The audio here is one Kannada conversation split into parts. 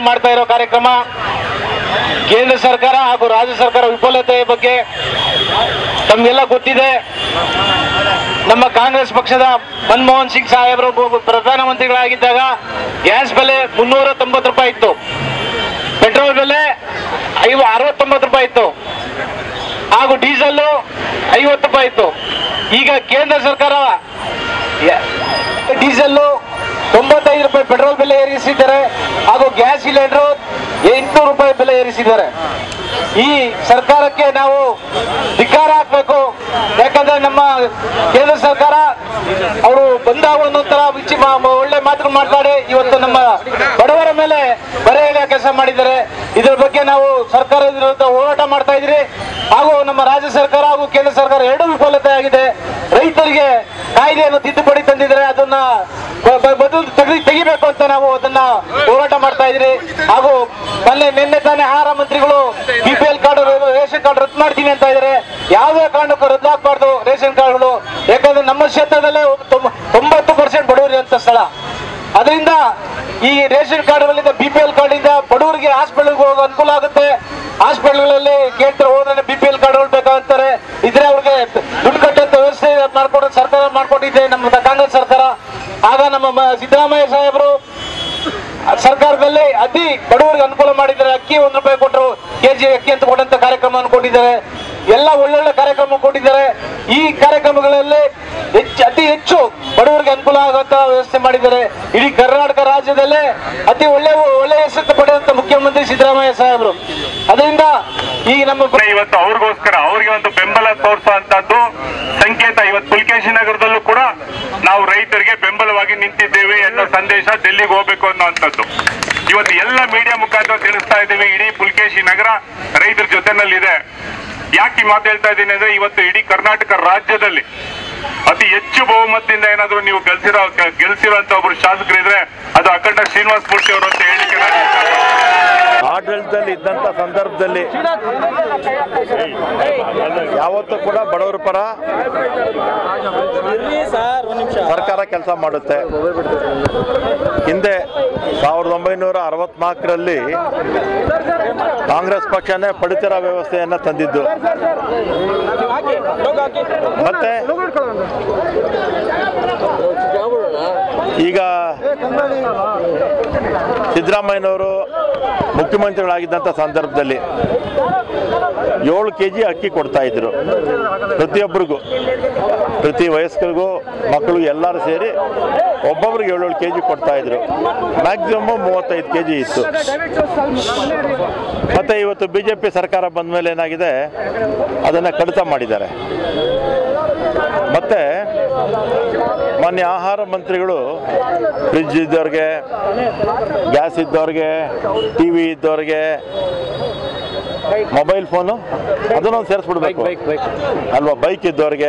ಮಾಡ್ತಾ ಇರೋ ಕಾರ್ಯಕ್ರಮ ಕೇಂದ್ರ ಸರ್ಕಾರ ಹಾಗೂ ರಾಜ್ಯ ಸರ್ಕಾರ ವಿಫಲತೆ ಬಗ್ಗೆ ತಮಗೆಲ್ಲ ಗೊತ್ತಿದೆ ನಮ್ಮ ಕಾಂಗ್ರೆಸ್ ಪಕ್ಷದ ಮನಮೋಹನ್ ಸಿಂಗ್ ಸಾಹೇಬರು ಒಬ್ಬ ಪ್ರಧಾನಮಂತ್ರಿಗಳಾಗಿದ್ದಾಗ ಗ್ಯಾಸ್ ಬೆಲೆ ಮುನ್ನೂರ ತೊಂಬತ್ತು ರೂಪಾಯಿ ಇತ್ತು ಪೆಟ್ರೋಲ್ ಬೆಲೆ ಐವ ಅರವತ್ತೊಂಬತ್ತು ರೂಪಾಯಿ ಇತ್ತು ಹಾಗೂ ಡೀಸೆಲ್ ಐವತ್ತು ರೂಪಾಯಿ ಇತ್ತು ಈಗ ಕೇಂದ್ರ ಸರ್ಕಾರ ಯ- ಡೀಸೆಲ್ಲು ತೊಂಬತ್ತೈದು ರೂಪಾಯಿ ಪೆಟ್ರೋಲ್ ಬೆಲೆ ಏರಿಸಿದ್ದಾರೆ ಹಾಗೂ ಗ್ಯಾಸ್ ಸಿಲಿಂಡರ್ ಎಂಟುನೂರು ರೂಪಾಯಿ ಬೆಲೆ ಏರಿಸಿದ್ದಾರೆ ಈ ಸರ್ಕಾರಕ್ಕೆ ನಾವು ಧಿಕ್ಕಾರ ಹಾಕ್ಬೇಕು ಯಾಕಂದ್ರೆ ನಮ್ಮ ಕೇಂದ್ರ ಸರ್ಕಾರ ಅವರು ಬಂದಾಗ ಒಂದೊಂಥರ ಬಿಚ್ಚಿ ಮಾ- ಮ- ಒಳ್ಳೆ ಮಾತು ಮಾತಾಡಿ ಇವತ್ತು ನಮ್ಮ ಬಡವರ ಮೇಲೆ ಬರೆ ಎಳೆಯೋ ಕೆಲಸ ಮಾಡಿದ್ದಾರೆ ಇದ್ರ ಬಗ್ಗೆ ನಾವು ಸರ್ಕಾರದ ವಿರುದ್ಧ ಹೋರಾಟ ಮಾಡ್ತಾ ಇದ್ರಿ ಹಾಗೂ ನಮ್ಮ ರಾಜ್ಯ ಸರ್ಕಾರ ಹಾಗೂ ಕೇಂದ್ರ ಸರ್ಕಾರ ಎರಡೂ ವಿಫಲತೆ ಆಗಿದೆ ರೈತರಿಗೆ ಕಾಯ್ದೆಯನ್ನು ತಿದ್ದುಪಡಿ ತಂದಿದ್ದಾರೆ ಅದನ್ನ ಬ- ಬ- ಬದಲು ತೆಗಿ ತೆಗಿಬೇಕು ಅಂತ ನಾವು ಅದನ್ನ ಹೋರಾಟ ಮಾಡ್ತಾ ಇದ್ರಿ ಹಾಗೂ ಮೊನ್ನೆ ನಿನ್ನೆ ತಾನೇ ಆಹಾರ ಮಂತ್ರಿಗಳು B P L card ration card ರದ್ದು ಮಾಡ್ತೀನಿ ಅಂತ ಇದ್ದಾರೆ ಯಾವುದೇ ಕಾರಣಕ್ಕೂ ರದ್ದು ಹಾಕ್ಬಾರ್ದು ರೇಷನ್ ಕಾರ್ಡ್ಗಳು ಯಾಕಂದ್ರೆ ನಮ್ಮ ಕ್ಷೇತ್ರದಲ್ಲೇ ತೊಂಬ- ತೊಂಬತ್ತು ಪರ್ಸೆಂಟ್ ಬಡವರು ಅಂತ ಸ್ಥಳ ಅದರಿಂದ ಈ ರೇಷನ್ ಕಾರ್ಡ್ಗಳಿಂದ ಬಿ ಪಿ ಎಲ್ ಕಾರ್ಡಿಂದ ಬಡವರಿಗೆ ಹಾಸ್ಪಿಟಲ್ಗೆ ಹೋಗೋ ಅನುಕೂಲ ಆಗುತ್ತೆ ಹಾಸ್ಪಿಟಲ್ಗಳಲ್ಲಿ ಕೇಳ್ತಾರೆ ಹೋದ್ರೆ ಬಿ ಪಿ ಎಲ್ ಕಾರ್ಡ್ಗಳು ಬೇಕಾಗ್ತಾರೆ ಇದ್ರೆ ಅವ್ರಿಗೆ ದುಡ್ಡು ಕಟ್ಟಂತ ವ್ಯವಸ್ಥೆ ಮಾಡ್ಕೊಡೋ ಸರ್ಕಾರ ಮಾಡ್ಕೊಂಡಿದೆ ನಮ್ಮ ಕಾಂಗ್ರೆಸ್ ಸರ್ಕಾರ ಆಗ ನಮ್ಮ ಮ- ಸಿದ್ದರಾಮಯ್ಯ ಸಾಹೇಬರು ಸರ್ಕಾರದಲ್ಲಿ ಅತಿ ಬಡವರಿಗೆ ಅನುಕೂಲ ಮಾಡಿದ್ದಾರೆ ಅಕ್ಕಿ ಒಂದು ರೂಪಾಯಿ ಕೊಟ್ಟರು ಕೆಜಿ ಅಕ್ಕಿ ಅಂತ ಕೊಟ್ಟಂತ ಕಾರ್ಯಕ್ರಮ ಕೊಟ್ಟಿದ್ದಾರೆ ಎಲ್ಲ ಒಳ್ಳೊಳ್ಳೆ ಕಾರ್ಯಕ್ರಮ ಕೊಟ್ಟಿದ್ದಾರೆ ಈ ಕಾರ್ಯಕ್ರಮಗಳಲ್ಲಿ ಹೆಚ್ಚು ಅತಿ ಹೆಚ್ಚು ಬಡವರಿಗೆ ಅನುಕೂಲ ಆಗುವಂತ ವ್ಯವಸ್ಥೆ ಮಾಡಿದ್ದಾರೆ ಇಡೀ ಕರ್ನಾಟಕ ರಾಜ್ಯದಲ್ಲೇ ಅತಿ ಒಳ್ಳೆ ಒಳ್ಳೆ ಹೆಸರು ಪಡೆದಂತ ಮುಖ್ಯಮಂತ್ರಿ ಸಿದ್ದರಾಮಯ್ಯ ಸಾಹೇಬರು ಅದರಿಂದ ಈ ನಮ್ಮ ಅಂದ್ರೆ ಇವತ್ತು ಅವ್ರಿಗೋಸ್ಕರ ಅವ್ರಿಗೆ ಒಂದು ಬೆಂಬಲ ತೋರಿಸುವಂತದ್ದು ಸಂಕೇತ ಇವತ್ತು ಪುಲ್ಕೇಶಿ ನಗರದಲ್ಲೂ ಕೂಡ ನಾವು ರೈತರಿಗೆ ಬೆಂಬಲವಾಗಿ ನಿಂತಿದ್ದೇವೆ ಅನ್ನೋ ಸಂದೇಶ ಡೆಲ್ಲಿಗೆ ಹೋಗ್ಬೇಕು ಅನ್ನೋಂಥದ್ದು ಇವತ್ತು ಎಲ್ಲ ಮೀಡಿಯಾ ಮುಖಾಂತರ ತಿಳಿಸ್ತಾ ಇದ್ದೀವಿ ಇಡೀ ಪುಲ್ಕೇಶಿ ನಗರ ರೈತರ ಜೊತೆನಲ್ಲಿದೆ ಯಾಕೆ ಈ ಮಾತು ಹೇಳ್ತಾ ಇದ್ದೀನಿ ಅಂದ್ರೆ ಇವತ್ತು ಇಡೀ ಕರ್ನಾಟಕ ರಾಜ್ಯದಲ್ಲಿ ಅತಿ ಹೆಚ್ಚು ಬಹುಮತದಿಂದ ಏನಾದ್ರು ನೀವು ಗೆಲ್ಸಿರೋ ಗೆಲ್ಸಿರೋಂತ ಒಬ್ರು ಶಾಸಕರಿದ್ರೆ ಅದು ಅಖಂಡ ಶ್ರೀನಿವಾಸ್ ಮೂರ್ತಿ ಅವರು ಅಂತ ಹೇಳಿಕೆ ನಾನು ಇಷ್ಟಪಡ್ತೀನಿ. ಆಡಳಿತದಲ್ಲಿ ಇದ್ದಂಥ ಸಂದರ್ಭದಲ್ಲಿ ಯಾವತ್ತೂ ಕೂಡ ಬಡವರ ಪರ ಸರ್ಕಾರ ಕೆಲಸ ಮಾಡುತ್ತೆ ಹಿಂದೆ ಸಾವಿರದ ಒಂಬೈನೂರ ಅರವತ್ನಾಲ್ಕರಲ್ಲಿ ಕಾಂಗ್ರೆಸ್ ಪಕ್ಷನೇ ಪಡಿತರ ವ್ಯವಸ್ಥೆಯನ್ನು ತಂದಿದ್ದು ಮತ್ತೆ ಈಗ ಸಿದ್ದರಾಮಯ್ಯನವರು ಮುಖ್ಯಮಂತ್ರಿಗಳಾಗಿದ್ದಂಥ ಸಂದರ್ಭದಲ್ಲಿ ಏಳು ಕೆ ಜಿ ಅಕ್ಕಿ ಕೊಡ್ತಾ ಇದ್ರು ಪ್ರತಿಯೊಬ್ಬರಿಗೂ ಪ್ರತಿ ವಯಸ್ಕರಿಗೂ ಮಕ್ಕಳಿಗೂ ಎಲ್ಲರೂ ಸೇರಿ ಒಬ್ಬೊಬ್ರಿಗೆ ಏಳೇಳು ಕೆ ಜಿ ಕೊಡ್ತಾ ಇದ್ರು ಮ್ಯಾಕ್ಸಿಮಮ್ ಮೂವತ್ತೈದು ಕೆ ಜಿ ಇತ್ತು ಮತ್ತು ಇವತ್ತು ಬಿ ಜೆ ಪಿ ಸರ್ಕಾರ ಬಂದ ಮೇಲೆ ಏನಾಗಿದೆ ಅದನ್ನು ಕಡಿತ ಮಾಡಿದ್ದಾರೆ ಮತ್ತು ಮಾನ್ಯ ಆಹಾರ ಮಂತ್ರಿಗಳು ಫ್ರಿಜ್ ಇದ್ದವ್ರಿಗೆ ಗ್ಯಾಸ್ ಇದ್ದವ್ರಿಗೆ ಟಿ ವಿ ಇದ್ದವ್ರಿಗೆ ಮೊಬೈಲ್ ಫೋನು ಅದನ್ನೊಂದು ಸೇರಿಸ್ಬಿಡ್ಬೇಕು ಅಲ್ವಾ ಬೈಕ್ ಇದ್ದವ್ರಿಗೆ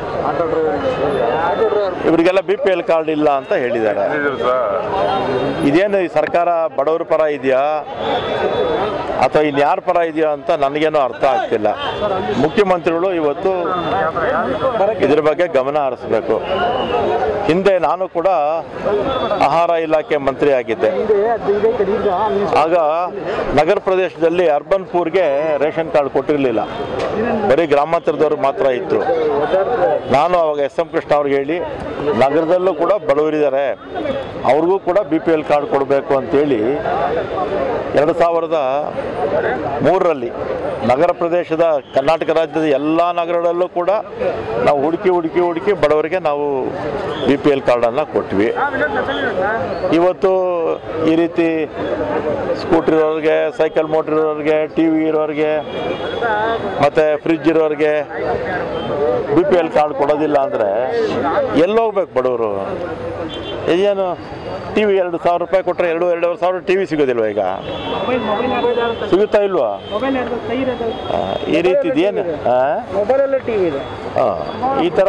ಇವರಿಗೆಲ್ಲ ಬಿ ಪಿ ಎಲ್ ಕಾರ್ಡ್ ಇಲ್ಲ ಅಂತ ಹೇಳಿದ್ದಾರೆ ಇದೇನು ಈ ಸರ್ಕಾರ ಬಡವರ ಪರ ಇದೆಯಾ ಅಥವಾ ಇನ್ಯಾರ ಪರ ಇದೆಯಾ ಅಂತ ನನಗೇನು ಅರ್ಥ ಆಗ್ತಿಲ್ಲ ಮುಖ್ಯಮಂತ್ರಿಗಳು ಇವತ್ತು ಇದ್ರ ಬಗ್ಗೆ ಗಮನ ಹರಿಸ್ಬೇಕು ಹಿಂದೆ ನಾನು ಕೂಡ ಆಹಾರ ಇಲಾಖೆ ಮಂತ್ರಿ ಆಗಿದ್ದೆ ಆಗ ನಗರ ಪ್ರದೇಶದಲ್ಲಿ ಅರ್ಬನ್ ಪೂರ್ಗೆ ರೇಷನ್ ಕಾರ್ಡ್ ಕೊಟ್ಟಿರಲಿಲ್ಲ ಬರೀ ಗ್ರಾಮಾಂತರದವ್ರು ಮಾತ್ರ ಇತ್ತು ನಾನು ಅವಾಗ ಎಸ್ ಎಂ ಕೃಷ್ಣ ಅವ್ರಿಗೆ ಹೇಳಿ ನಗರದಲ್ಲೂ ಕೂಡ ಬಡವರಿದ್ದಾರೆ ಅವ್ರಿಗೂ ಕೂಡ ಬಿ ಪಿ ಎಲ್ ಕಾರ್ಡ್ ಕೊಡಬೇಕು ಅಂತೇಳಿ ಎರಡು ಸಾವಿರದ ಮೂರರಲ್ಲಿ ನಗರ ಪ್ರದೇಶದ ಕರ್ನಾಟಕ ರಾಜ್ಯದ ಎಲ್ಲ ನಗರಗಳಲ್ಲೂ ಕೂಡ ನಾವು ಹುಡುಕಿ ಹುಡುಕಿ ಹುಡುಕಿ ಬಡವರಿಗೆ ನಾವು ಬಿ ಪಿ ಎಲ್ ಕಾರ್ಡನ್ನು ಕೊಟ್ವಿ ಇವತ್ತು ಈ ರೀತಿ ಸ್ಕೂಟ್ರ್ ಇರೋರಿಗೆ ಸೈಕಲ್ ಮೋಟ್ರ್ ಇರೋರಿಗೆ ಟಿ ವಿ ಇರೋರಿಗೆ ಮತ್ತು ಫ್ರಿಜ್ ಇರೋರಿಗೆ ಬಿ ಪಿ ಎಲ್ ಕಾರ್ಡ್ ಕೊಡೋದಿಲ್ಲ ಅಂದರೆ ಎಲ್ಲೋಗ್ಬೇಕು ಬಡವರು ಏನು ಟಿ ವಿ ಎರಡು ಸಾವಿರ ರೂಪಾಯಿ ಕೊಟ್ಟರೆ ಎರಡು ಎರಡೂವರೆ ಸಾವಿರ ಟಿ ವಿ ಸಿಗೋದಿಲ್ವ ಈಗ ಸಿಗುತ್ತಾ ಇಲ್ವಾ ಆ, ಈ ರೀತಿ ಇದೇನು ಮೊಬೈಲಲ್ಲೇ ಟಿವಿ ಇದೆ ಈ ಥರ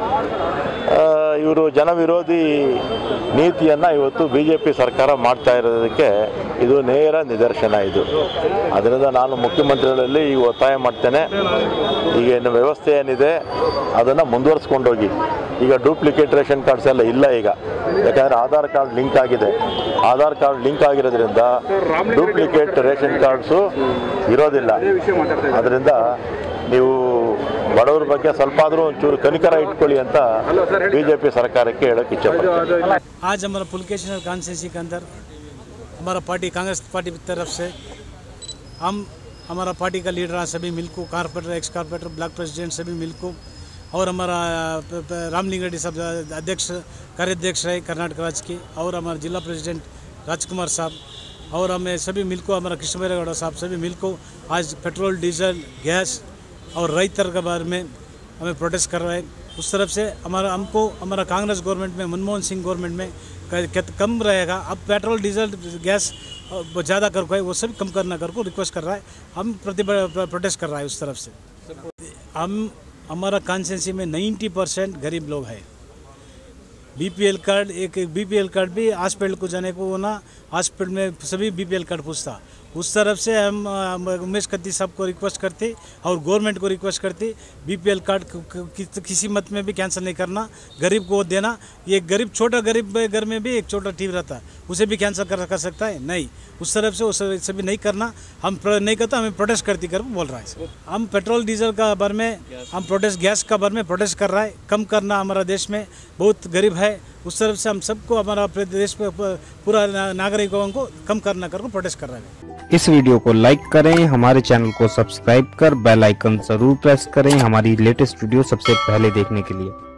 ಇವರು ಜನವಿರೋಧಿ ನೀತಿಯನ್ನು ಇವತ್ತು ಬಿ ಜೆ ಪಿ ಸರ್ಕಾರ ಮಾಡ್ತಾ ಇರೋದಕ್ಕೆ ಇದು ನೇರ ನಿದರ್ಶನ ಇದು ಅದರಿಂದ ನಾನು ಮುಖ್ಯಮಂತ್ರಿಗಳಲ್ಲಿ ಈಗ ಒತ್ತಾಯ ಮಾಡ್ತೇನೆ ಈಗ ಏನು ವ್ಯವಸ್ಥೆ ಏನಿದೆ ಅದನ್ನು ಮುಂದುವರಿಸ್ಕೊಂಡೋಗಿ ಈಗ ಡೂಪ್ಲಿಕೇಟ್ ರೇಷನ್ ಕಾರ್ಡ್ಸ್ ಎಲ್ಲ ಇಲ್ಲ ಈಗ ಯಾಕಂದರೆ ಆಧಾರ್ ಕಾರ್ಡ್ ಲಿಂಕ್ ಆಗಿದೆ ಆಧಾರ್ ಕಾರ್ಡ್ ಲಿಂಕ್ ಆಗಿರೋದ್ರಿಂದ ಡೂಪ್ಲಿಕೇಟ್ ರೇಷನ್ ಕಾರ್ಡ್ಸು ಇರೋದಿಲ್ಲ ಅದರಿಂದ ನೀವು ಬಡವರ ಬಗ್ಗೆ ಸ್ವಲ್ಪ ಆದರೂ ಒಂಚೂರು ಕನಿಕರ ಇಟ್ಕೊಳ್ಳಿ ಅಂತ ಬಿ ಜೆ ಪಿ ಸರ್ಕಾರಕ್ಕೆ ಹೇಳೋಕ್ಕೆ ಇಚ್ಛೆಪಡ್ತೀನಿ आज हमारा पुलकेशनर कॉन्स्टेंसी के अंदर हमारा पार्टी कांग्रेस पार्टी की तरफ से हम हमारा पार्टी का लीडर हैं सभी मिलको corporator ex corporator block president सभी मिलको और हमारा प- प- रामलिंग रेड्डी साहब अध्यक्ष कार्याध्यक्ष रहे कर्नाटक राज्य के और हमारा जिला प्रेसिडेंट राजकुमार साहब और हमें सभी मिलको हमारा कृष्ण बैरेगौड़ा साहब सभी मिलको आज पेट्रोल डीजल गैस और रईतर के बारे में हमें प्रोटेस्ट कर रहे हैं उस तरफ से हमारा हमको हमारा कांग्रेस गवर्नमेंट में मनमोहन सिंह गवर्नमेंट में क- कित- कम रहेगा अब पेट्रोल डीजल गैस अ, वो ज़्यादा कर को है वो सभी कम करना कर को रिक्वेस्ट कर रहा है हम प्रति प्रोटेस्ट कर रहा है उस तरफ से हम हमारा कॉन्स्टेंसी में 90 परसेंट गरीब लोग हैं बीपीएल कार्ड एक बीपीएल कार्ड भी हॉस्पिटल को जाने को वो ना हॉस्पिटल में सभी बीपीएल कार्ड पूछता उस तरफ से हम हम उमेश कत्ती साहब को रिक्वेस्ट करते और गवर्नमेंट को रिक्वेस्ट करते बीपीएल कार्ड क- क- कि, किसी मत में भी कैंसिल नहीं करना गरीब को देना ये गरीब छोटा गरीब घर में भी एक छोटा टीवी रहता है उसे भी कैंसिल कर, कर सकता है नहीं उस तरफ से उस सभी नहीं करना हम प्र- नहीं करता हमें प्रोटेस्ट करती कर बोल रहा है हम पेट्रोल डीजल का बारे में हम प्रोटेस्ट गैस का बारे में प्रोटेस्ट कर रहा है कम करना हमारा देश में बहुत गरीब है उस तरफ से हम सबको हमारा अपने देश पे प- पूरा ना- नागरिकों को कम करना कर प्रोटेस्ट कर रहे हैं इस वीडियो को लाइक करें हमारे चैनल को सब्सक्राइब कर बेल आइकन जरूर प्रेस करें हमारी लेटेस्ट वीडियो सबसे पहले देखने के लिए